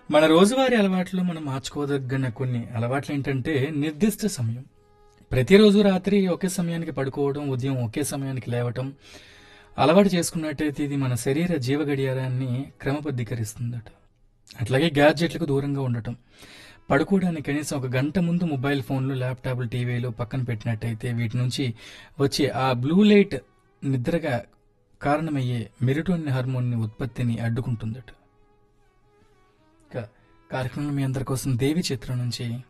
మన రోజువారీ అలవాట్లు మనం మార్చుకోదగిన కొన్ని అలవాట్లు ఏంటంటే నిర్దిష్ట సమయం ప్రతిరోజు రాత్రి ఒకే సమయానికి పడుకోవడం ఉదయం ఒకే సమయానికి లేవటం అలవాటు చేసుకున్నట్టయితే ఇది మన శరీర జీవ గడియారాన్ని క్రమబద్ధీకరిస్తుందట అట్లాగే గ్యాడ్జెట్లకు దూరంగా ఉండటం పడుకోవడానికి కనీసం ఒక గంట ముందు మొబైల్ ఫోన్లు ల్యాప్టాప్లు టీవీలు పక్కన పెట్టినట్టయితే వీటి నుంచి వచ్చే ఆ బ్లూ లైట్ నిద్రగా కారణమయ్యే మెరిటోనిన్ హార్మోన్ ఉత్పత్తిని అడ్డుకుంటుందట ఇక కార్యక్రమం మీ అందరి కోసం దేవి చిత్రం నుంచి